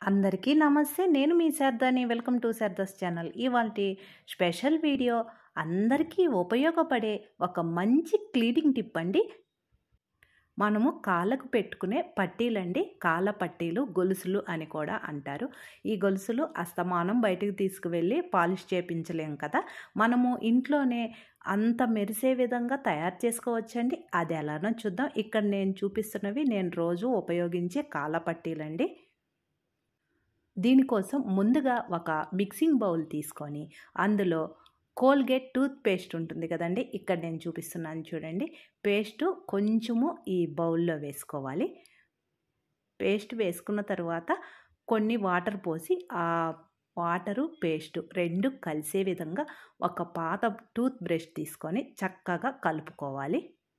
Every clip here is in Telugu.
అందరికీ నమస్తే నేను మీ శారదాని వెల్కమ్ టు శారదాస్ ఛానల్ ఇవాల్టి స్పెషల్ వీడియో అందరికీ ఉపయోగపడే ఒక మంచి క్లీనింగ్ టిప్ అండి మనము కాళ్ళకు పెట్టుకునే పట్టీలండి కాళ్ళ పట్టీలు గొలుసులు అని కూడా అంటారు ఈ గొలుసులు అస్తమానం బయటకు తీసుకువెళ్ళి పాలిష్ చేపించలేం కదా మనము ఇంట్లోనే అంత మెరిసే విధంగా తయారు చేసుకోవచ్చండి అది ఎలానో చూద్దాం ఇక్కడ నేను చూపిస్తున్నవి నేను రోజు ఉపయోగించే కాళ్ళ పట్టీలండి దీనికోసం ముందుగా ఒక మిక్సింగ్ బౌల్ తీసుకొని అందులో కోల్గేట్ టూత్ పేస్ట్ ఉంటుంది కదండి ఇక్కడ నేను చూపిస్తున్నాను చూడండి పేస్ట్ కొంచెము ఈ బౌల్లో వేసుకోవాలి పేస్ట్ వేసుకున్న తర్వాత కొన్ని వాటర్ పోసి ఆ వాటరు పేస్ట్ రెండు కలిసే విధంగా ఒక పాత టూత్ బ్రష్ తీసుకొని చక్కగా కలుపుకోవాలి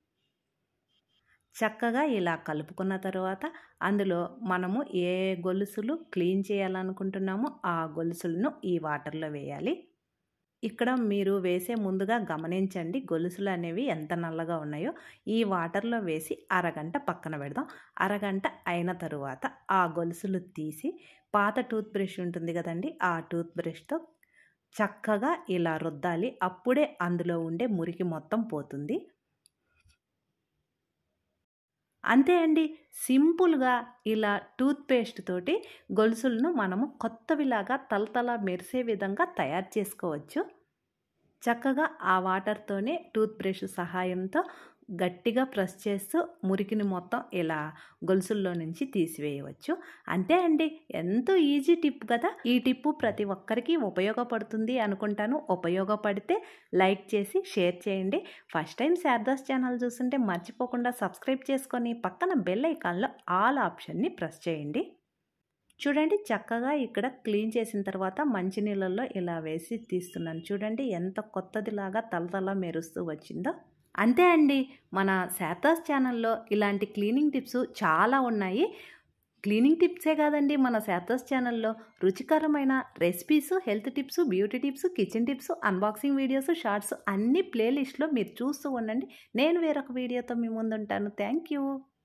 చక్కగా ఇలా కలుపుకున్న తర్వాత అందులో మనము ఏ గొలుసులు క్లీన్ చేయాలనుకుంటున్నామో ఆ గొలుసులను ఈ వాటర్లో వేయాలి ఇక్కడ మీరు వేసే ముందుగా గమనించండి గొలుసులు అనేవి ఎంత నల్లగా ఉన్నాయో ఈ వాటర్లో వేసి అరగంట పక్కన పెడదాం అరగంట అయిన తరువాత ఆ గొలుసులు తీసి పాత టూత్ బ్రష్ ఉంటుంది కదండి ఆ టూత్ బ్రష్తో చక్కగా ఇలా రుద్దాలి అప్పుడే అందులో ఉండే మురికి మొత్తం పోతుంది అంతే అండి సింపుల్గా ఇలా టూత్ పేస్ట్ తోటి గొలుసులను మనము కొత్తవిలాగా తలతల మెరిసే విధంగా తయారు చేసుకోవచ్చు చక్కగా ఆ వాటర్తోనే టూత్ బ్రష్ సహాయంతో గట్టిగా ప్రెస్ చేస్తూ మురికిని మొత్తం ఇలా గొలుసుల్లో నుంచి తీసివేయవచ్చు అంతే అండి ఎంతో ఈజీ టిప్ కదా ఈ టిప్పు ప్రతి ఒక్కరికి ఉపయోగపడుతుంది అనుకుంటాను ఉపయోగపడితే లైక్ చేసి షేర్ చేయండి ఫస్ట్ టైం శారదాస్ ఛానల్ చూస్తుంటే మర్చిపోకుండా సబ్స్క్రైబ్ చేసుకొని పక్కన బెల్ ఐకాన్లో ఆల్ ఆప్షన్ని ప్రెస్ చేయండి చూడండి చక్కగా ఇక్కడ క్లీన్ చేసిన తర్వాత మంచినీళ్ళల్లో ఇలా వేసి తీస్తున్నాను చూడండి ఎంత కొత్తదిలాగా తలతల మెరుస్తూ వచ్చిందో అంతే అండి మన శాతాస్ ఛానల్లో ఇలాంటి క్లీనింగ్ టిప్స్ చాలా ఉన్నాయి క్లీనింగ్ టిప్సే కాదండి మన శాతాస్ ఛానల్లో రుచికరమైన recipes health tips beauty tips kitchen tips unboxing videos shorts అన్ని ప్లేలిస్ట్లో మీరు చూస్తూ ఉండండి నేను వేరొక వీడియోతో మీ ముందుంటాను థ్యాంక్ యూ